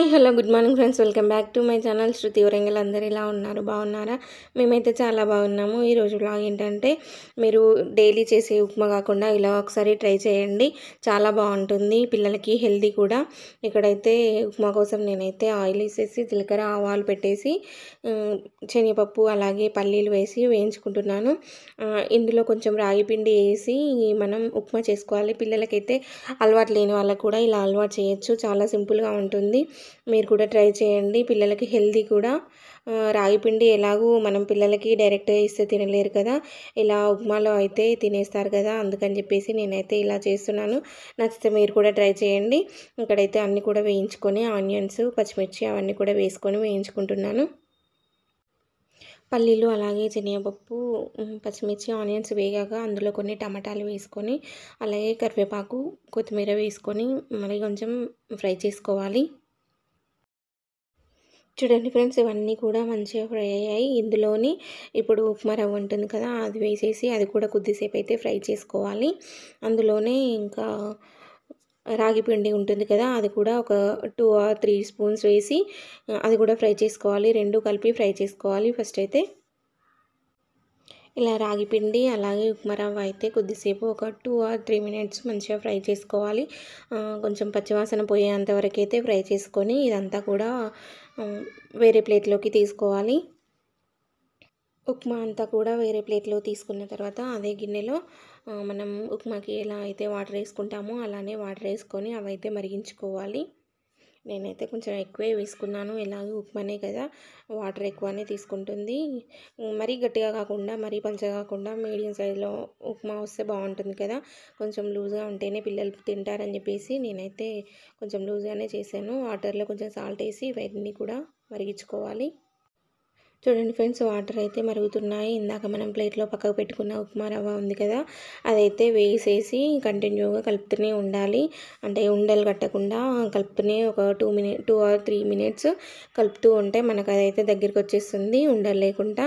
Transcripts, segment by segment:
hello good morning friends welcome back to my channel Shruti Warangal అందరు ఇలా ఉన్నారు బాగున్నారా మేమైతే చాలా బాగున్నాము ఈరోజు బ్లాగ్ ఏంటంటే మీరు డైలీ చేసే ఉప్మా కాకుండా ఇలా ఒకసారి ట్రై చేయండి చాలా బాగుంటుంది పిల్లలకి హెల్దీ కూడా ఇక్కడైతే ఉప్మా కోసం నేనైతే ఆయిల్ వేసేసి జీలకర్ర ఆవాలు పెట్టేసి ఉమ్, శనగపప్పు అలాగే పల్లీలు వేసి వేయించుకుంటున్నాను ఆ, ఇందులో కొంచెం రాగి పిండి వేసి మనం ఉప్మా చేసుకోవాలి పిల్లలకైతే అలవాటు లేని వాళ్ళకు కూడా ఇలా అలవాటు చేయొచ్చు చాలా సింపుల్గా ఉంటుంది మీరు కూడా ట్రై చేయండి పిల్లలకి హెల్దీ కూడా ఆ, రాగి పిండి ఎలాగూ మనం పిల్లలకి డైరెక్ట్గా ఇస్తే తినలేరు కదా ఇలా ఉప్మాలో అయితే తినేస్తారు కదా అందుకని చెప్పేసి నేనైతే ఇలా చేస్తున్నాను నచ్చితే మీరు కూడా ట్రై చేయండి ఇక్కడైతే అన్నీ కూడా వేయించుకొని ఆనియన్స్ పచ్చిమిర్చి అవన్నీ కూడా వేసుకొని వేయించుకుంటున్నాను పల్లీలు అలాగే శనగపప్పు ఉమ్, పచ్చిమిర్చి ఆనియన్స్ వేగాక అందులో కొన్ని టమాటాలు వేసుకొని అలాగే కరివేపాకు కొత్తిమీర వేసుకొని మరి కొంచెం ఫ్రై చేసుకోవాలి చూడండి ఫ్రెండ్స్ ఇవన్నీ కూడా మంచిగా ఫ్రై అయ్యాయి ఇందులోని ఇప్పుడు ఉప్మా రవ్వ ఉంటుంది కదా అది వేసేసి అది కూడా కొద్దిసేపు అయితే ఫ్రై చేసుకోవాలి అందులోనే ఇంకా రాగి పిండి ఉంటుంది కదా అది కూడా ఒక టూ ఆర్ త్రీ స్పూన్స్ వేసి అది కూడా ఫ్రై చేసుకోవాలి రెండు కలిపి ఫ్రై చేసుకోవాలి ఫస్ట్ అయితే ఇలా రాగి పిండి అలాగే ఉప్మా రవ్వ అయితే కొద్దిసేపు ఒక టూ ఆర్ త్రీ మినిట్స్ మంచిగా ఫ్రై చేసుకోవాలి ఆ, కొంచెం పచ్చివాసన పోయేంత వరకు అయితే ఫ్రై చేసుకొని ఇదంతా కూడా ఆ, వేరే ప్లేట్లోకి తీసుకోవాలి ఉప్మా అంతా కూడా వేరే ప్లేట్లో తీసుకున్న తర్వాత అదే గిన్నెలో ఆ, మనం ఉప్మాకి ఎలా అయితే వాటర్ వేసుకుంటామో అలానే వాటర్ వేసుకొని అవైతే మరిగించుకోవాలి నేనైతే కొంచెం ఎక్కువే వేసుకున్నాను ఎలాగో ఉప్మానే కదా వాటర్ ఎక్కువనే తీసుకుంటుంది మరీ గట్టిగా కాకుండా మరీ పలచగా కాకుండా మీడియం సైజులో ఉప్మా వస్తే బాగుంటుంది కదా కొంచెం లూజ్గా ఉంటేనే పిల్లలు తింటారని చెప్పేసి నేనైతే కొంచెం లూజ్గానే చేశాను వాటర్లో కొంచెం సాల్ట్ వేసి ఇవన్నీ కూడా మరిగించుకోవాలి చూడండి ఫ్రెండ్స్ వాటర్ అయితే మరుగుతున్నాయి ఇందాక మనం ప్లేట్లో పక్కకు పెట్టుకున్న ఉప్మా రవ్వ ఉంది కదా అదైతే వేసేసి కంటిన్యూగా కలుపుతూనే ఉండాలి అంటే ఉండలు కట్టకుండా కలుపుతూనే ఒక two minute two or three minutes కలుపుతూ ఉంటే మనకు అదైతే దగ్గరికి వచ్చేస్తుంది ఉండలు లేకుండా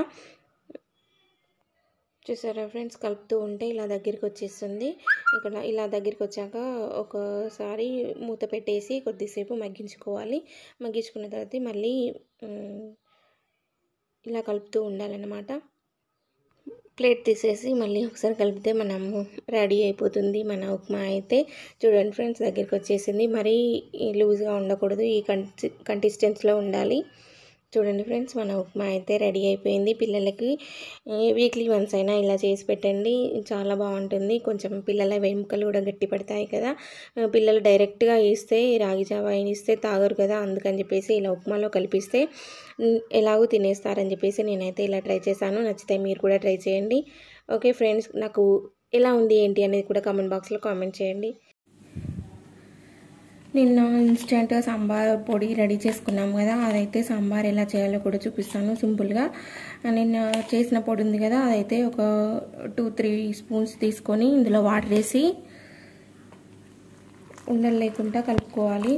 చూసారా ఫ్రెండ్స్ కలుపుతూ ఉంటే ఇలా దగ్గరికి వచ్చేస్తుంది ఇక్కడ ఇలా దగ్గరికి వచ్చాక ఒకసారి మూత పెట్టేసి కొద్దిసేపు మగ్గించుకోవాలి మగ్గించుకున్న తర్వాత మళ్ళీ ఉమ్, ఇలా కలుపుతూ ఉండాలన్నమాట ప్లేట్ తీసేసి మళ్ళీ ఒకసారి కలిపితే మనము రెడీ అయిపోతుంది మన ఉప్మా అయితే చూడండి ఫ్రెండ్స్ దగ్గరికి వచ్చేసింది మరీ లూజ్గా ఉండకూడదు ఈ కంటి కంటిస్టెన్స్లో ఉండాలి చూడండి ఫ్రెండ్స్ మన ఉప్మా అయితే రెడీ అయిపోయింది పిల్లలకి వీక్లీ వన్స్ అయినా ఇలా చేసి పెట్టండి చాలా బాగుంటుంది కొంచెం పిల్లల వెముకలు కూడా గట్టి పడతాయి కదా ఆ, పిల్లలు డైరెక్ట్గా వేస్తే రాగి జావా ఇస్తే తాగరు కదా అందుకని చెప్పేసి ఇలా ఉప్మాలో కలిపిస్తే ఉమ్, ఎలాగో తినేస్తారని చెప్పేసి నేనైతే ఇలా ట్రై చేశాను నచ్చితే మీరు కూడా ట్రై చేయండి ఓకే ఫ్రెండ్స్ నాకు ఎలా ఉంది ఏంటి అనేది కూడా కామెంట్ బాక్స్లో కామెంట్ చేయండి నిన్న ఇన్స్టెంట్ సాంబార్ పొడి రెడీ చేసుకున్నాం కదా అదైతే సాంబార్ ఎలా చేయాలో కూడా చూపిస్తాను సింపుల్గా నిన్న చేసిన పొడి ఉంది కదా అదైతే ఒక టూ త్రీ స్పూన్స్ తీసుకొని ఇందులో వాటర్ వేసి ఉండలు లేకుండా కలుపుకోవాలి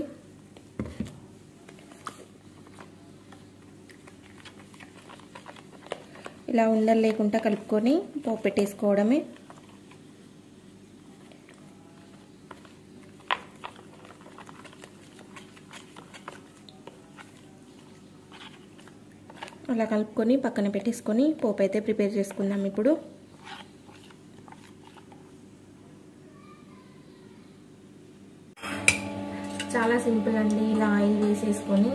ఇలా ఉండలు లేకుండా కలుపుకొని పోపు పెట్టేసుకోవడమే అలా కలుపుకొని పక్కన పెట్టేసుకొని పోపు అయితే ప్రిపేర్ చేసుకుందాం ఇప్పుడు చాలా సింపుల్ అండి ఇలా ఆయిల్ వేసేసుకొని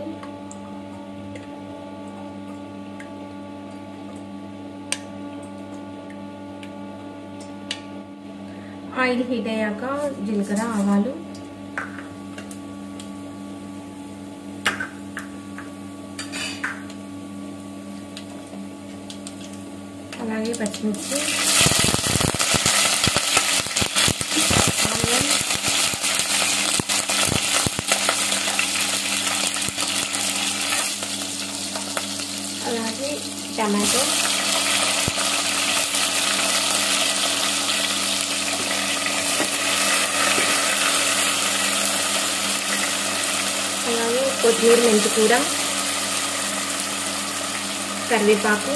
ఆయిల్ హీట్ అయ్యాక జీలకర్ర ఆవాలు అలాగే పచ్చిమిర్చి ఆనియన్ అలాగే టమాటో అలాగే కొత్తిమీర మెంతి కూర కరివేపాకు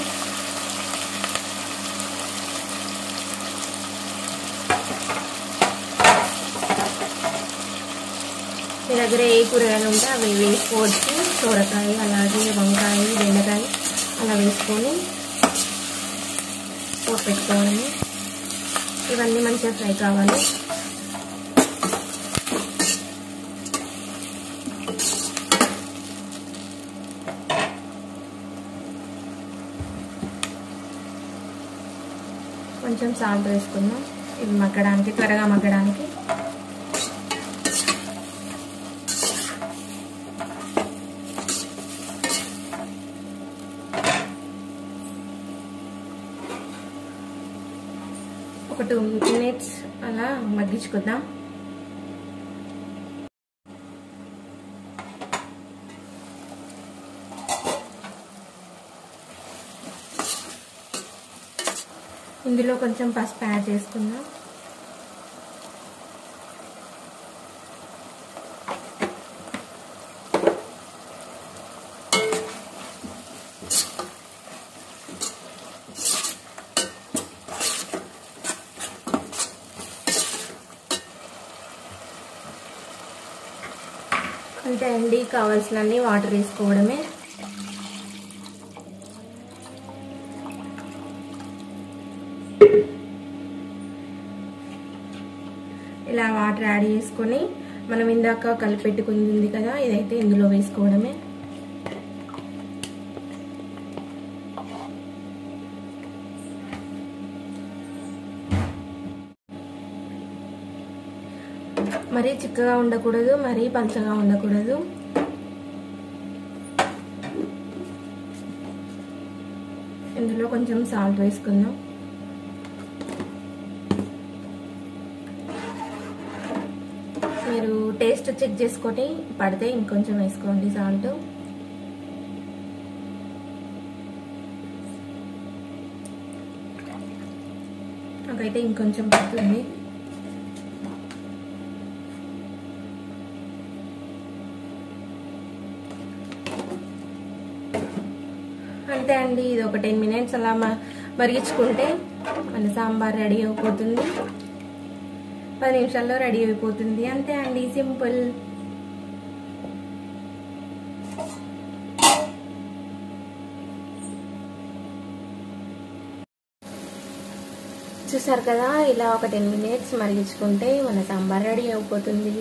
ఇలా దగ్గర ఏ కూరగాయలు ఉంటే అవి వేసుకోవచ్చు సోరకాయ అలాగే వంకాయ బెండకాయ అలా వేసుకొని పోపు పెట్టుకోవాలి ఇవన్నీ మంచిగా ఫ్రై కావాలి కొంచెం సాల్ట్ వేసుకుందాం ఇవి మగ్గడానికి త్వరగా మగ్గడానికి ఒక టూ మినిట్స్ అలా మగ్గించుకుందాం ఇందులో కొంచెం పసుపు యాడ్ చేసుకుందాం అంతే అండి కావాల్సినన్ని వాటర్ వేసుకోవడమే ఇలా వాటర్ యాడ్ చేసుకొని మనం ఇందాక కలిపెట్టుకుంది ఉంది కదా ఇదైతే ఇందులో వేసుకోవడమే మరీ చిక్కగా ఉండకూడదు మరీ పలచగా ఉండకూడదు ఇందులో కొంచెం సాల్ట్ వేసుకుందాం మీరు టేస్ట్ చెక్ చేసుకొని పడితే ఇంకొంచెం వేసుకోండి సాల్ట్ నాకైతే ఇంకొంచెం పడుతుంది అంతే అండి ఇది ఒక టెన్ మినిట్స్ అలా మరిగించుకుంటే మన సాంబార్ రెడీ అయిపోతుంది పది నిమిషాల్లో రెడీ అయిపోతుంది అంతే అండి సింపుల్ చూసారు కదా ఇలా ఒక టెన్ మినిట్స్ మరిగించుకుంటే మన సాంబార్ రెడీ అయిపోతుంది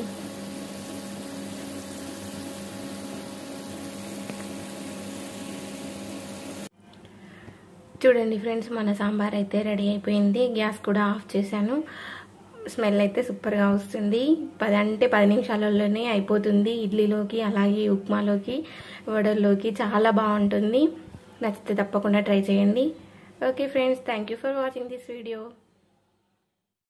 చూడండి ఫ్రెండ్స్ మన సాంబార్ అయితే రెడీ అయిపోయింది గ్యాస్ కూడా ఆఫ్ చేశాను స్మెల్ అయితే సూపర్గా వస్తుంది పది అంటే పది నిమిషాలలోనే అయిపోతుంది ఇడ్లీలోకి అలాగే ఉప్మాలోకి వడల్లోకి చాలా బాగుంటుంది నచ్చితే తప్పకుండా ట్రై చేయండి okay friends thank for watching this video